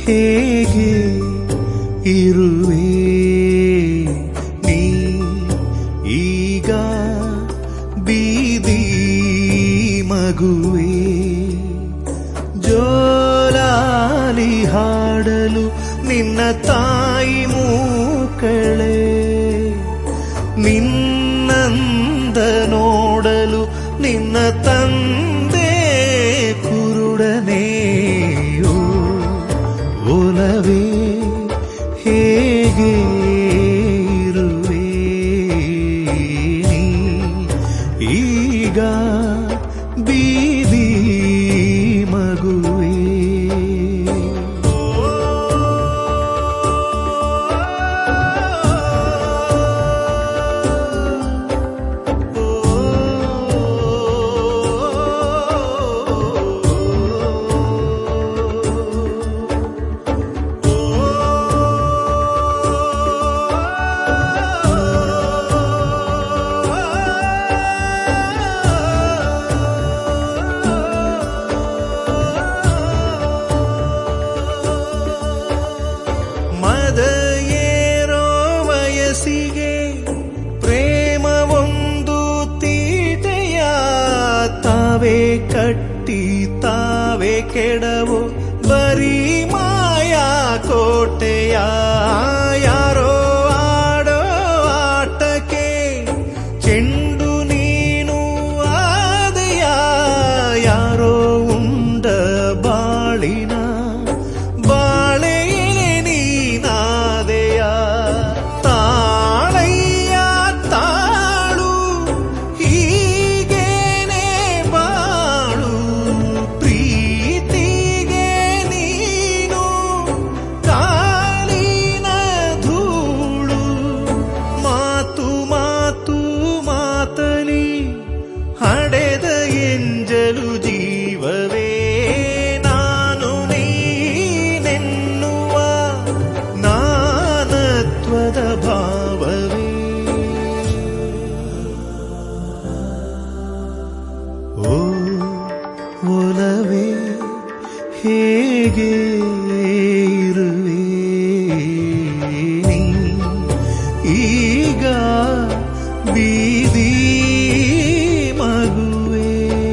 ಹೇಗೆ ಇರುವೆ ನೀ ಈಗ ಬೀದಿ ಮಗುವೆ ಜೋಲಾಲಿ ಹಾಡಲು ನಿನ್ನ ತಾಯಿ ಮೂಕಳೆ ನಿನ್ನಂದ ನೋಡಲು ನಿನ್ನ ತಂದೆ ಕುರುಡನೆಯೋ ಒಲವೇ ಹೇಗೆ ಇರುವೆ ನೀ ಈಗ ಬೀದಿ ಮಗುವೆ ಮದ ಏರೋ ವಯಸ್ಸಿಗೆ ಪ್ರೇಮ ಒಂದು ತೀಟೆಯ ತಾವೇ ಕಟ್ಟಿ ತಾವೇ ಕೆಡವು ಬರೀ ಮಾಯಾ ಕೋಟೆಯ ಯಾರೋ ಆಡೋ ಆಟಕ್ಕೆ ಚೆಂಡು ನೀನು ಆದೆಯ ಯಾರೋ ಉಂಡ ಬಾಳಿನ ಬಾಳೆಯೇ ನೀನಾದೆಯ ತಾಳಯ್ಯ ತಾಳು ಹೀಗೇನೆ ಬಾಳು ಪ್ರೀತಿಗೆ ನೀನು ಕಾಲಿನ ಧೂಳು ಮಾತು ಮಾತು ಮಾತಲಿ ಹಡೆದ ಎಂಜಲು ಜೀವವೇ ನಾನು ನೀನೆನ್ನುವ ನಾನತ್ವದ ಭಾವವೇ ಓ ಒಲವೇ ಹೇಗೆ ಇರುವೆ ನೀ ಈಗ ಬೀದಿ ಮಗುವೆ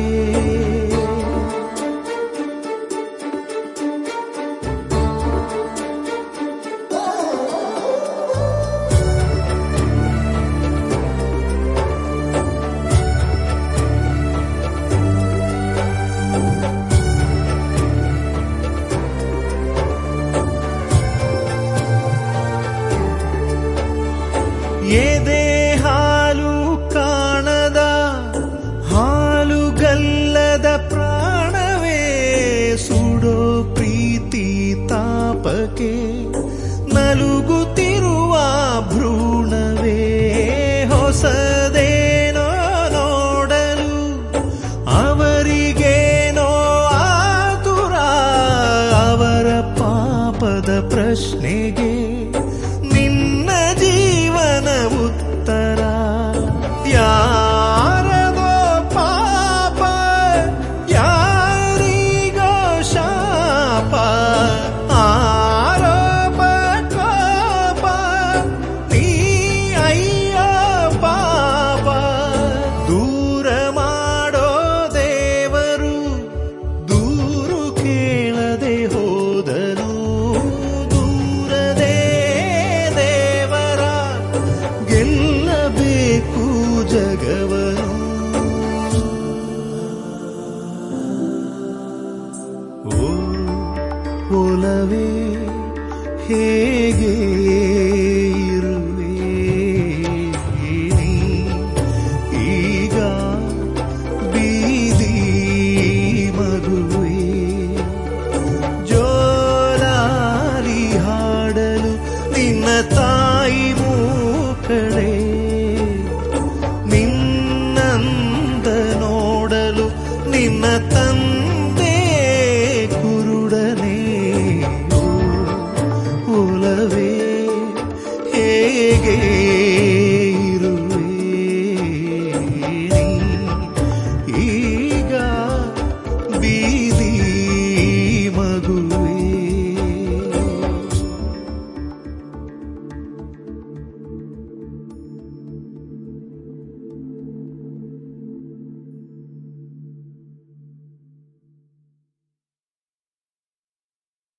ಎದೆ ಹಾಲು ಕಾಣದ ಹಾಲುಗಲ್ಲದ ಪ್ರಾಣವೇ ಸುಡೋ ಪ್ರೀತಿ ತಾಪಕ್ಕೆ ನಲುಗುತ್ತಿರುವ ಭ್ರೂಣವೇ ಹೊಸದೇನೋ ನೋಡಲು ಅವರಿಗೇನೋ ಆತುರ ಅವರ ಪಾಪದ ಪ್ರಶ್ನೆಗೆ ನಿನ್ನ ಜೀವನ ಉತ್ತರ ಯಾರದೋ ಪಾಪ ಯಾರಿಗೋ ಶಾಪ ಆರೋಪ ಕೋಪ ನೀ ಅಯ್ಯ ಪಾಪ ದೂರ ಮಾಡೋ ದೇವರು ದೂರು ಕೇಳದೆ ಹೋದನು ದೂರದೇ ದೇವರ ಗೆಲ್ಲಬೇಕು ಜಗವನು ಓ ಒಲವೇ ಹೇಗೆ ಇರುವೆ ನೀ ಈಗ ಬೀದಿ ಮಗುವೆ ಜೋಲಾಲಿ ಹಾಡಲು ನಿನ್ನ ತಾಯಿ ಮೂಕಳೆ ನಿನ್ನಂದ ನೋಡಲು ನಿನ್ನ ತಂದೆ ಕುರುಡನೇ ಒಲವೇ ಹೇಗೆ